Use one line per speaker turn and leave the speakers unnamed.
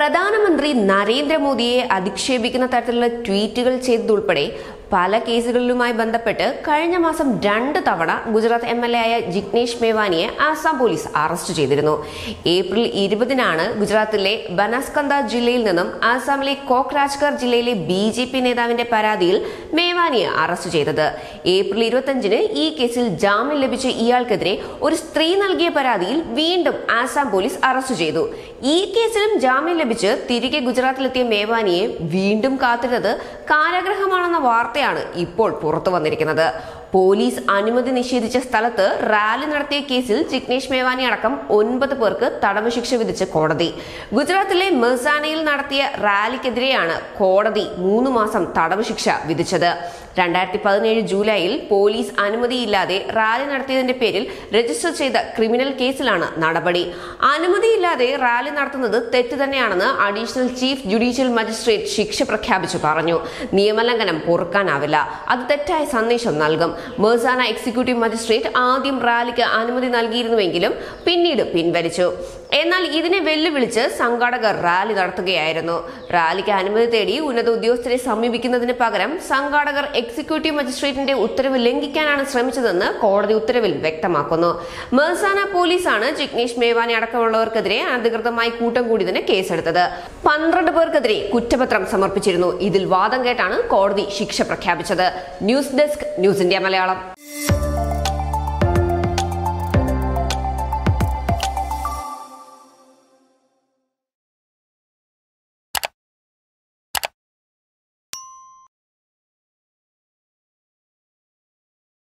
പ്രധാനമന്ത്രി നരേന്ദ്രമോദിയെ അധിക്ഷേപിക്കുന്ന തരത്തിലുള്ള ട്വീറ്റുകൾ ചെയ്തതുൾപ്പെടെ പല കേസുകളിലുമായി ബന്ധപ്പെട്ട് കഴിഞ്ഞ മാസം രണ്ട് തവണ ഗുജറാത്ത് എം എൽ എ ആയ ജിഗ്നേഷ് മേവാനിയെ ആസാം പോലീസ് അറസ്റ്റ് ചെയ്തിരുന്നു ഏപ്രിൽ ഇരുപതിനാണ് ഗുജറാത്തിലെ ബനാസ്കന്ത ജില്ലയിൽ നിന്നും ആസാമിലെ കോക്രാജ്കർ ജില്ലയിലെ ബി ജെ പി നേതാവിന്റെ പരാതിയിൽ മേവാനിയെ അറസ്റ്റ് ചെയ്തത് ഏപ്രിൽ ഇരുപത്തഞ്ചിന് ഈ കേസിൽ ജാമ്യം ലഭിച്ച ഇയാൾക്കെതിരെ ഒരു സ്ത്രീ നൽകിയ പരാതിയിൽ വീണ്ടും ആസാം പോലീസ് അറസ്റ്റ് ചെയ്തു ഈ കേസിലും ജാമ്യം ലഭിച്ച് തിരികെ ഗുജറാത്തിലെത്തിയ മേവാനിയെ വീണ്ടും കാത്തിരുന്നത് കാരാഗ്രഹമാണെന്ന വാർത്തയാണ് ഇപ്പോൾ പുറത്തു വന്നിരിക്കുന്നത് പോലീസ് അനുമതി നിഷേധിച്ച സ്ഥലത്ത് റാലി നടത്തിയ കേസിൽ ജിഗ്നേഷ് മേവാനി അടക്കം ഒൻപത് പേർക്ക് തടവ് ശിക്ഷ വിധിച്ച് കോടതി ഗുജറാത്തിലെ മിർസാനയിൽ നടത്തിയ റാലിക്കെതിരെയാണ് കോടതി മൂന്ന് മാസം തടവ് ശിക്ഷ വിധിച്ചത് രണ്ടായിരത്തി പതിനേഴ് ജൂലൈയിൽ പോലീസ് അനുമതിയില്ലാതെ റാലി നടത്തിയതിന്റെ പേരിൽ രജിസ്റ്റർ ചെയ്ത ക്രിമിനൽ കേസിലാണ് നടപടി അനുമതിയില്ലാതെ റാലി നടത്തുന്നത് തെറ്റ് തന്നെയാണെന്ന് അഡീഷണൽ ചീഫ് ജുഡീഷ്യൽ മജിസ്ട്രേറ്റ് ശിക്ഷ പ്രഖ്യാപിച്ചു പറഞ്ഞു നിയമലംഘനം പൊറുക്കാനാവില്ല അത് തെറ്റായ സന്ദേശം നൽകും മേഴ്സാന എക്സിക്യൂട്ടീവ് മജിസ്ട്രേറ്റ് ആദ്യം റാലിക്ക് അനുമതി നൽകിയിരുന്നുവെങ്കിലും പിന്നീട് പിൻവലിച്ചു എന്നാൽ ഇതിനെ വെല്ലുവിളിച്ച് സംഘാടകർ റാലി നടത്തുകയായിരുന്നു റാലിക്ക് അനുമതി തേടി ഉന്നത ഉദ്യോഗസ്ഥരെ സമീപിക്കുന്നതിന് പകരം സംഘാടകർ എക്സിക്യൂട്ടീവ് മജിസ്ട്രേറ്റിന്റെ ഉത്തരവ് ലംഘിക്കാനാണ് ശ്രമിച്ചതെന്ന് കോടതി ഉത്തരവിൽ വ്യക്തമാക്കുന്നു മേഴ്സാന പോലീസാണ് ജിഗ്നേഷ് മേവാനി അടക്കമുള്ളവർക്കെതിരെ അനധികൃതമായി കൂട്ടം കൂടിയതിന് കേസെടുത്തത് പന്ത്രണ്ട് പേർക്കെതിരെ കുറ്റപത്രം സമർപ്പിച്ചിരുന്നു ഇതിൽ വാദം കേട്ടാണ് കോടതി ശിക്ഷ പ്രഖ്യാപിച്ചത് news desk news India Malayalam